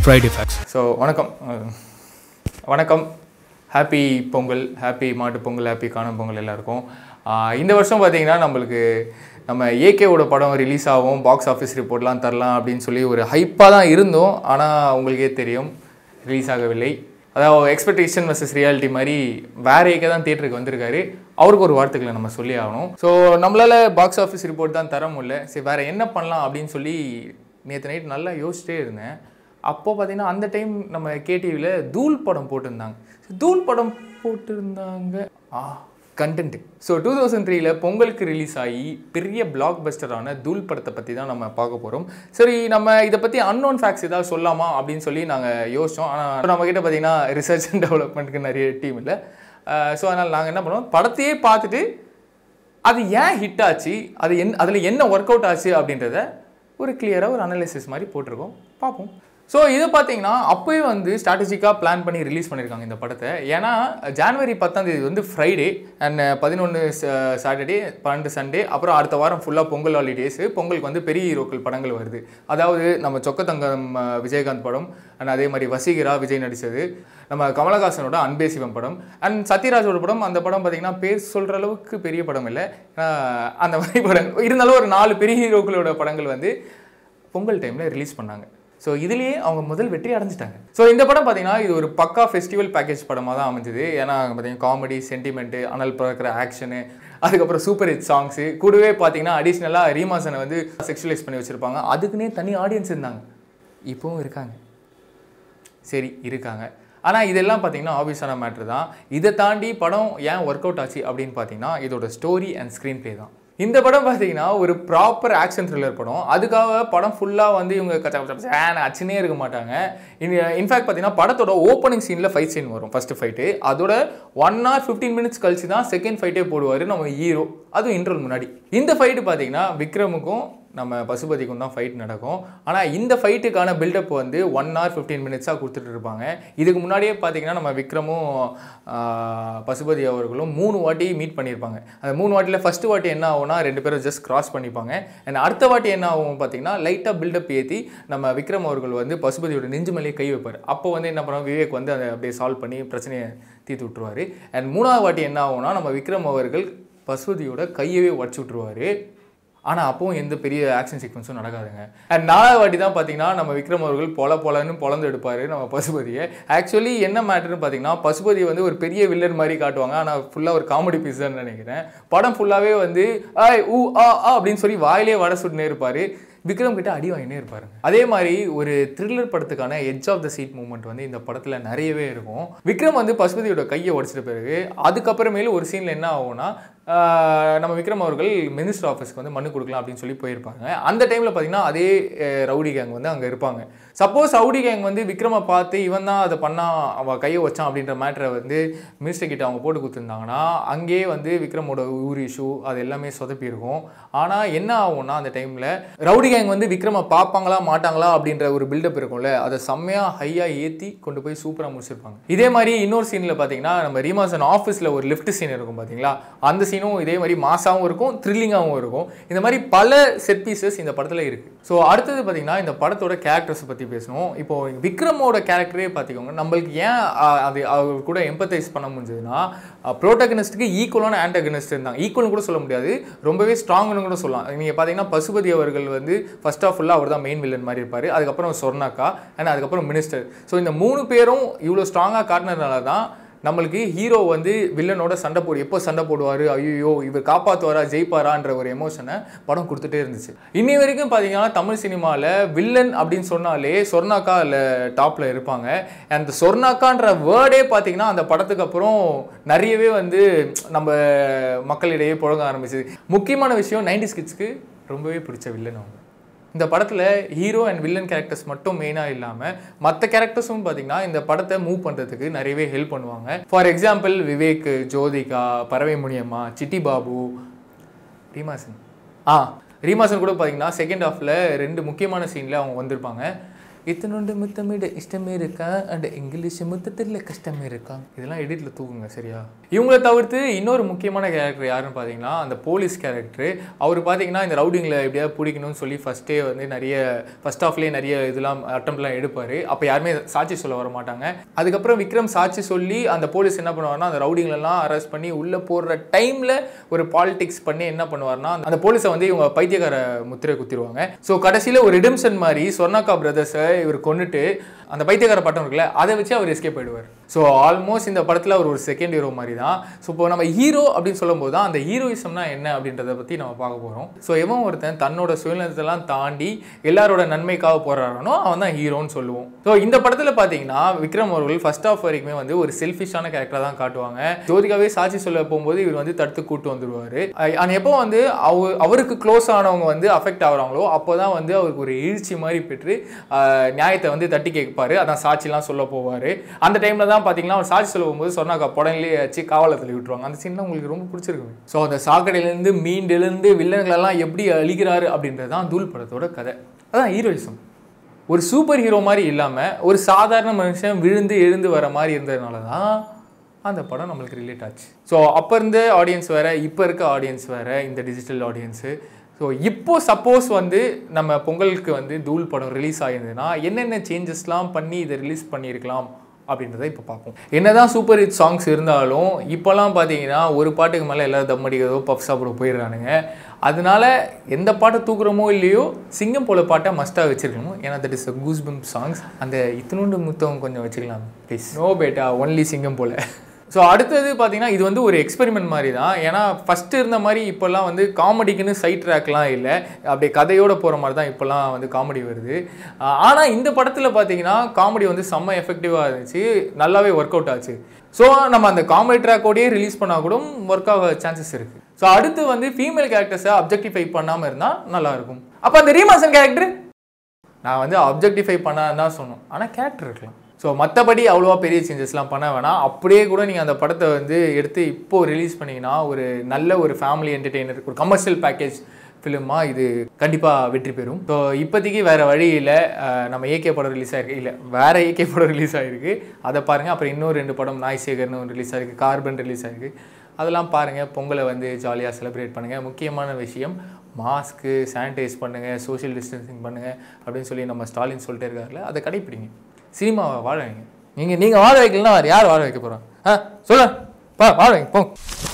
Friday facts so வணக்கம் அஹ், வணக்கம் happy Pongal happy மாட்டு பொங்கல் ஹாப்பி காணும் பொங்கல் எல்லாருக்கும் ஆஹ், இந்த வருஷம் பார்த்தீங்கன்னா நம்மளுக்கு நம்ம ஏகேவோட படம் ரிலீஸ் ஆகும் பாக்ஸ் ஆஃபீஸ் ரிப்போர்ட்லாம் தரலாம் அப்படின்னு சொல்லி ஒரு ஹைப்பாக தான் இருந்தோம் ஆனால் உங்களுக்கே தெரியும் ரிலீஸ் ஆகவில்லை அதாவது எக்ஸ்பெக்டேஷன் வர்சஸ் ரியாலிட்டி மாதிரி வேற ஏகே தான் தியேட்டருக்கு வந்திருக்காரு அவருக்கு ஒரு வார்த்தைகளை நம்ம சொல்லி ஆகணும் ஸோ நம்மளால் பாக்ஸ் ஆஃபீஸ் ரிப்போர்ட் தான் தர முடியல சரி வேற என்ன பண்ணலாம் அப்படின்னு சொல்லி நேற்று நைட் நல்லா யோசிச்சிட்டே இருந்தேன் அப்போ பார்த்தீங்கன்னா அந்த டைம் நம்ம கேடிவியில் தூள் படம் போட்டிருந்தாங்க தூள் படம் போட்டிருந்தாங்க ஆ கண்டென்ட் ஸோ டூ தௌசண்ட் த்ரீல பொங்கலுக்கு ரிலீஸ் ஆகி பெரிய பிளாக் பஸ்டரான தூள் படத்தை பற்றி தான் நம்ம பார்க்க போகிறோம் சரி நம்ம இதை பற்றி அன்னோன் ஃபேக்ட்ஸ் ஏதாவது சொல்லலாமா அப்படின்னு சொல்லி நாங்கள் யோசித்தோம் ஆனால் நம்ம கிட்ட பார்த்தீங்கன்னா ரிசர்ச் அண்ட் டெவலப்மெண்ட்டுக்கு நிறைய டீம் இல்லை ஸோ அதனால் நாங்கள் என்ன பண்ணோம் படத்தையே பார்த்துட்டு அது ஏன் ஹிட் ஆச்சு அது என் அதில் என்ன ஒர்க் அவுட் ஆச்சு அப்படின்றத ஒரு கிளியராக ஒரு அனலைசிஸ் மாதிரி போட்டிருக்கோம் பார்ப்போம் ஸோ இது பார்த்தீங்கன்னா அப்போயே வந்து ஸ்ட்ராட்டஜிக்காக பிளான் பண்ணி ரிலீஸ் பண்ணியிருக்காங்க இந்த படத்தை ஏன்னா ஜான்வரி பத்தாம் தேதி வந்து ஃப்ரைடே அண்ட் பதினொன்று சாட்டர்டே பன்னெண்டு சண்டே அப்புறம் அடுத்த வாரம் ஃபுல்லாக பொங்கல் ஹாலிடேஸு பொங்கலுக்கு வந்து பெரிய ஹீரோக்கள் படங்கள் வருது அதாவது நம்ம சொக்கத்தங்கம் அஹ், விஜயகாந்த் படம் அண்ட் அதே மாதிரி வசீகரா விஜய் நடித்தது நம்ம கமலஹாசனோட அன்பே சிவம் படம் அண்ட் சத்யராஜோட படம் அந்த படம் பார்த்தீங்கன்னா பேர் சொல்கிற அளவுக்கு பெரிய படம் இல்லை ஆஹ் அந்த மாதிரி படம் இருந்தாலும் ஒரு நாலு பெரிய ஹீரோக்களோட படங்கள் வந்து பொங்கல் டைமில் ரிலீஸ் பண்ணாங்க ஸோ இதுலேயே அவங்க முதல் வெற்றி அடைஞ்சிட்டாங்க ஸோ இந்த படம் பார்த்தீங்கன்னா இது ஒரு பக்கா ஃபெஸ்டிவல் பேக்கேஜ் படமாக தான் அமைஞ்சது ஏன்னா பார்த்தீங்கன்னா காமெடி சென்டிமெண்ட்டு அனல் பறக்கிற ஆக்ஷனு அதுக்கப்புறம் சூப்பர் ஹிட் சாங்ஸு கூடவே பார்த்தீங்கன்னா அடிஷ்னலாக ரீமாசனை வந்து செக்ஷுவலைஸ் பண்ணி வச்சுருப்பாங்க அதுக்குன்னே தனி ஆடியன்ஸ் இருந்தாங்க இப்போவும் இருக்காங்க சரி இருக்காங்க ஆனால் இதெல்லாம் பார்த்தீங்கன்னா ஆப்வியஸான மேட்ரு தான் இதை தாண்டி படம் ஏன் ஒர்க் அவுட் ஆச்சு அப்படின்னு பார்த்தீங்கன்னா இதோட ஸ்டோரி அண்ட் ஸ்க்ரீன் ப்ளே தான் இந்த படம் பார்த்தீங்கன்னா ஒரு ப்ராப்பர் ஆக்ஷன் த்ரில்லர் படம் அதுக்காக படம் ஃபுல்லாக வந்து இவங்க கச்சா கச்சா ஏன் அச்சுனே இருக்க மாட்டாங்க இன்ஃபேக்ட் பார்த்தீங்கன்னா படத்தோட ஓப்பனிங் சீனில் ஃபைட் சீன் வரும் ஃபர்ஸ்ட் ஃபைட்டு அதோட ஒன் ஹவர் ஃபிஃப்டீன் மினிட்ஸ் கழிச்சு தான் செகண்ட் ஃபைட்டே போடுவார் நம்ம ஹீரோ அதுவும் இன்ட்ரோல் முன்னாடி இந்த ஃபைட்டு பார்த்தீங்கன்னா விக்ரமுக்கும் நம்ம பசுபதிக்கும் தான் ஃபைட் நடக்கும் ஆனால் இந்த ஃபைட்டுக்கான பில்டப் வந்து ஒன் ஹவர் ஃபிஃப்டீன் மினிட்ஸாக கொடுத்துட்டு இருப்பாங்க இதுக்கு முன்னாடியே பார்த்தீங்கன்னா நம்ம விக்ரமும் ஆஹ், பசுபதி அவர்களும் மூணு வாட்டி மீட் பண்ணியிருப்பாங்க அந்த மூணு வாட்டியில் ஃபஸ்ட்டு வாட்டி என்ன ஆகும்னா ரெண்டு பேரும் ஜஸ்ட் கிராஸ் பண்ணிப்பாங்க அண்ட் அடுத்த வாட்டி என்ன ஆகும் பார்த்தீங்கன்னா லைட்டாக பில்டப் ஏற்றி நம்ம விக்ரம் அவர்கள் வந்து பசுபதியோட நெஞ்சு மேலேயே கை வைப்பார் அப்போ வந்து என்ன பண்ணுவாங்க விவேக் வந்து அதை அப்படியே சால்வ் பண்ணி பிரச்சனையை தீர்த்து விட்டுருவாரு அண்ட் மூணாவது வாட்டி என்ன ஆகும்னா நம்ம விக்ரம் அவர்கள் பசுபதியோட கையவே உடச்சி விட்டுருவாரு ஆனால் அப்பவும் எந்த பெரிய ஆக்ஷன் சீக்வன்ஸும் நடக்காதுங்க அண்ட் நாலாவது வாட்டி தான் பார்த்தீங்கன்னா நம்ம விக்ரம் அவர்கள் பொல பொலன்னு பொலந்து எடுப்பார் நம்ம பசுபதியை ஆக்சுவலி என்ன மேட்டர்னு பார்த்தீங்கன்னா பசுபதி வந்து ஒரு பெரிய வில்லன் மாதிரி காட்டுவாங்க ஆனால் ஃபுல்லாக ஒரு காமெடி பீஸ் தான் நினைக்கிறேன் படம் ஃபுல்லாகவே வந்து ஆய் ஊ ஆ ஆ அப்படின்னு சொல்லி வாயிலே வடை சுட்டுனே இருப்பார் விக்ரம் கிட்ட அடி வாங்கினே இருப்பாருங்க அதே மாதிரி ஒரு த்ரில்லர் படத்துக்கான edge of the seat moment வந்து இந்த படத்தில் நிறையவே இருக்கும் விக்ரம் வந்து பசுபதியோட கையை உடச்சிட்ட பிறகு அதுக்கப்புறமேலு ஒரு சீனில் என்ன ஆகும்னா ஆஹ், நம்ம விக்ரம் அவர்கள் மினிஸ்டர் ஆஃபீஸ்க்கு வந்து மனு கொடுக்கலாம் அப்படின்னு சொல்லி போயிருப்பாங்க அந்த டைமில் பார்த்தீங்கன்னா அதே அஹ், ரவுடி கேங் வந்து அங்கே இருப்பாங்க சப்போஸ் ரவுடி கேங் வந்து விக்ரமை பார்த்து இவன் தான் அதை பண்ணா அவன் கையை வச்சான் அப்படின்ற மேட்டரை வந்து மினிஸ்டர் கிட்ட அவங்க போட்டு கொடுத்துருந்தாங்கன்னா அங்கேயே வந்து விக்ரமோட ஊர் இஷ்யூ அது எல்லாமே சொதப்பி இருக்கும் ஆனால் என்ன ஆகும்னா அந்த டைமில் ரவுடி கேங் வந்து விக்ரமை பார்ப்பாங்களா மாட்டாங்களா அப்படின்ற ஒரு பில்டப் இருக்கும்ல அதை செம்மையாக ஹையாக ஏற்றி கொண்டு போய் சூப்பராக முடிச்சிருப்பாங்க இதே மாதிரி இன்னொரு சீனில் பார்த்தீங்கன்னா நம்ம ரீமாசன் ஆஃபீஸில் ஒரு லிஃப்ட் சீன் இருக்கும் பார்த்தீங்களா அந்த சீனும் இதே மாதிரி மாசாவும் இருக்கும் த்ரில்லிங்காகவும் இருக்கும் இந்த மாதிரி பல செட் பீசஸ் இந்த படத்தில் இருக்குது ஸோ அடுத்தது பார்த்தீங்கன்னா இந்த படத்தோட கேரக்டர்ஸ் பற்றி பேசணும் இப்போ விக்ரமோட கேரக்டரே பார்த்துக்கோங்க நம்மளுக்கு ஏன் ஆஹ், அது அவர் கூட எம்பத்தைஸ் பண்ண முடிஞ்சதுன்னா ப்ரோட்டகனிஸ்ட்டுக்கு ஈக்குவலான ஆன்டகனிஸ்ட் இருந்தாங்க ஈக்குவல்னு கூட சொல்ல முடியாது ரொம்பவே ஸ்ட்ராங்னு கூட சொல்லலாம் நீங்கள் பார்த்தீங்கன்னா பசுபதி அவர்கள் வந்து ஃபர்ஸ்ட் ஆஃப் ஃபுல்லாக அவர் தான் மெயின் வில்லன் மாதிரி இருப்பார் அதுக்கப்புறம் சொர்ணாக்கா அண்ட் அதுக்கப்புறம் மினிஸ்டர் ஸோ இந்த மூணு பேரும் இவ்வளோ ஸ்ட்ராங்காக காட்டினதுனால தான் நம்மளுக்கு ஹீரோ வந்து வில்லனோட சண்டை போடு எப்போ சண்டை போடுவார் ஐயோ இவர் காப்பாற்றுவாரா ஜெயிப்பாரான்ற ஒரு எமோஷனை படம் கொடுத்துட்டே இருந்துச்சு இன்னி வரைக்கும் பார்த்தீங்கன்னா தமிழ் சினிமாவில் வில்லன் அப்படின்னு சொன்னாலே சொர்ணாக்கா இல்லை டாப்பில் இருப்பாங்க அந்த சொர்ணாக்கான்ற வேர்டே பார்த்தீங்கன்னா அந்த படத்துக்கு அப்புறம் நிறையவே வந்து நம்ம மக்களிடையே புழங்க ஆரம்பிச்சது முக்கியமான விஷயம் நைன்டி கிட்ஸ்க்கு ரொம்பவே பிடிச்ச வில்லன் அவங்க இந்த படத்தில் ஹீரோ அண்ட் வில்லன் கேரக்டர்ஸ் மட்டும் மெயினாக இல்லாமல் மற்ற கேரக்டர்ஸும் பார்த்தீங்கன்னா இந்த படத்தை மூவ் பண்ணுறதுக்கு நிறையவே ஹெல்ப் பண்ணுவாங்க ஃபார் எக்ஸாம்பிள் விவேக் ஜோதிகா பறவை முனியம்மா சிட்டி பாபு ரீமாசன் ஆ ரீமாசன் கூட பார்த்தீங்கன்னா செகண்ட் ஹாஃபில் ரெண்டு முக்கியமான சீனில் அவங்க வந்திருப்பாங்க இத்தனோண்டு முத்தமிட இஷ்டமே இருக்கா அண்ட் இங்கிலீஷ் முத்தத்தில் கஷ்டமே இருக்கா இதெல்லாம் எடிட்டில் தூக்குங்க சரியா இவங்களை தவிர்த்து இன்னொரு முக்கியமான கேரக்டர் யாருன்னு பார்த்தீங்கன்னா அந்த போலீஸ் கேரக்டர் அவர் பார்த்தீங்கன்னா இந்த ரவுடிங்கில் எப்படியாவது பிடிக்கணும்னு சொல்லி ஃபஸ்ட்டே வந்து நிறைய ஃபர்ஸ்ட் ஆஃப்லேயே நிறைய இதெல்லாம் அட்டம்ப்ட்லாம் எடுப்பார் அப்போ யாருமே சாட்சி சொல்ல வர மாட்டாங்க அதுக்கப்புறம் விக்ரம் சாட்சி சொல்லி அந்த போலீஸ் என்ன பண்ணுவார்னா அந்த ரவுடிங்களெல்லாம் அரெஸ்ட் பண்ணி உள்ளே போடுற டைமில் ஒரு பாலிடிக்ஸ் பண்ணி என்ன பண்ணுவார்னா அந்த போலீஸை வந்து இவங்க பைத்தியக்கார முத்திரை குத்திடுவாங்க ஸோ கடைசியில் ஒரு ரிடம்ஷன் மாதிரி சொர்ணாக்கா பிரதர்ஸை இவர் கொண்டுட்டு அந்த பைத்தியக்கார பட்டம் இருக்குல்ல அதை வச்சு அவர் எஸ்கேப் ஆயிடுவார் ஸோ ஆல்மோஸ்ட் இந்த படத்தில் அவர் ஒரு செகண்ட் ஹீரோ மாதிரி தான் ஸோ இப்போ நம்ம ஹீரோ அப்படின்னு சொல்லும்போது தான் அந்த ஹீரோயிசம்னா என்ன அப்படின்றத பற்றி நம்ம பார்க்க போகிறோம் ஸோ எவன் ஒருத்தன் தன்னோட சுயநலத்தெல்லாம் தாண்டி எல்லாரோட நன்மைக்காக போராடணும் அவன் தான் ஹீரோன்னு சொல்லுவோம் ஸோ இந்த படத்தில் பார்த்தீங்கன்னா விக்ரம் அவர்கள் ஃபர்ஸ்ட் ஆஃப் வரைக்குமே வந்து ஒரு செல்ஃபிஷான கேரக்டராக தான் காட்டுவாங்க ஜோதிகாவே சாட்சி சொல்ல போகும்போது இவர் வந்து தடுத்து கூட்டு வந்துடுவார் ஆனால் எப்போ வந்து அவ அவருக்கு க்ளோஸ் ஆனவங்க வந்து அஃபெக்ட் ஆகுறாங்களோ அப்போ தான் வந்து அவருக்கு ஒரு எழுச்சி மாதிரி பெற்று ஆஹ், நியாயத்தை வந்து தட்டி கேட்பாரு அதான் சாட்சிலாம் சொல்ல போவார் அந்த டைமில் தான் பார்த்தீங்கன்னா அவர் சாட்சி சொல்ல போகும்போது சொன்னாக்கா புடன்லேயே வச்சு காவலத்தில் விட்டுருவாங்க அந்த சீன்லாம் உங்களுக்கு ரொம்ப பிடிச்சிருக்கு ஸோ அந்த சாக்கடையிலேருந்து மீண்டெழுந்து வில்லன்களெல்லாம் எப்படி அழிக்கிறாரு அப்படின்றது தான் தூள் படத்தோட கதை அதான் ஹீரோயிசம் ஒரு சூப்பர் ஹீரோ மாதிரி இல்லாமல் ஒரு சாதாரண மனுஷன் விழுந்து எழுந்து வர மாதிரி இருந்ததுனால தான் அந்த படம் நம்மளுக்கு ரிலேட் ஆச்சு ஸோ அப்போ இருந்த ஆடியன்ஸ் வேறு இப்போ இருக்க ஆடியன்ஸ் வேறு இந்த டிஜிட்டல் ஆடியன்ஸு ஸோ இப்போ சப்போஸ் வந்து நம்ம பொங்கலுக்கு வந்து தூள் படம் ரிலீஸ் ஆகிருந்ததுன்னா என்னென்ன சேஞ்சஸ்லாம் பண்ணி இதை ரிலீஸ் பண்ணியிருக்கலாம் அப்படின்றத இப்போ பார்ப்போம் என்னதான் சூப்பர் ஹிட் சாங்ஸ் இருந்தாலும் இப்போல்லாம் பார்த்தீங்கன்னா ஒரு பாட்டுக்கு மேலே எல்லாரும் தம் அடிக்கிறதோ பஃப் சாப்பிட போயிடுறானுங்க அதனால எந்த பாட்டை தூக்குறோமோ இல்லையோ சிங்கம் போல பாட்டை மஸ்ட்டாக வச்சிருக்கணும் ஏன்னா that is a goose bump songs அந்த இத்தினோண்டு முத்தம் கொஞ்சம் வச்சுக்கலாம் ப்ளீஸ் நோ பேட்டா ஒன்லி சிங்கம் போல ஸோ அடுத்தது பார்த்தீங்கன்னா இது வந்து ஒரு எக்ஸ்பெரிமெண்ட் மாதிரி தான் ஏன்னா ஃபஸ்ட்டு இருந்த மாதிரி இப்போல்லாம் வந்து காமெடிக்குன்னு சைட் ட்ராக்லாம் இல்லை அப்படியே கதையோட போகிற மாதிரி தான் இப்போல்லாம் வந்து காமெடி வருது ஆனால் இந்த படத்தில் பார்த்தீங்கன்னா காமெடி வந்து செம்ம எஃபெக்டிவாக இருந்துச்சு நல்லாவே ஒர்க் அவுட் ஆச்சு ஸோ நம்ம அந்த காமெடி ட்ராக்கோடயே ரிலீஸ் பண்ணால் கூட ஒர்க் ஆக சான்சஸ் இருக்குது ஸோ அடுத்து வந்து ஃபீமேல் கேரக்டர்ஸை அப்ஜெக்டிஃபை பண்ணாமல் இருந்தால் நல்லாயிருக்கும் அப்போ அந்த ரீமாசன் கேரக்டர் நான் வந்து அப்ஜெக்டிஃபை பண்ணாதான் தான் சொன்னோம் ஆனால் கேரக்டர் இருக்கலாம் ஸோ மற்றபடி அவ்வளோவா பெரிய சேஞ்சஸ்லாம் பண்ண வேணாம் அப்படியே கூட நீங்கள் அந்த படத்தை வந்து எடுத்து இப்போ ரிலீஸ் பண்ணிங்கன்னா ஒரு நல்ல ஒரு ஃபேமிலி என்டர்டெய்னர் ஒரு கமர்ஷியல் பேக்கேஜ் ஃபிலிமாக இது கண்டிப்பாக வெற்றி பெறும் ஸோ இப்போதைக்கு வேறு வழியில் நம்ம ஏகே படம் ரிலீஸ் ஆயிருக்கு இல்லை வேறு ஏகே படம் ரிலீஸ் ஆகிருக்கு அதை பாருங்கள் அப்புறம் இன்னும் ரெண்டு படம் நாய் சேகர்னு ஒன்று ரிலீஸ் ஆயிருக்கு கார்பன் ரிலீஸ் ஆயிருக்கு அதெல்லாம் பாருங்கள் பொங்கலை வந்து ஜாலியாக செலிப்ரேட் பண்ணுங்கள் முக்கியமான விஷயம் மாஸ்க்கு சானிடைஸ் பண்ணுங்கள் சோஷியல் டிஸ்டன்சிங் பண்ணுங்கள் அப்படின்னு சொல்லி நம்ம ஸ்டாலின் சொல்லிட்டே இருக்காருல்ல அதை கடைப்பிடிங்க சினிமாவை வாழ வைங்க நீங்கள் நீங்கள் வாழ வைக்கலன்னா வேறு யார் வாழ வைக்க போகிறோம் ஆ சொல்ல பா வாழ வைங்க போங்க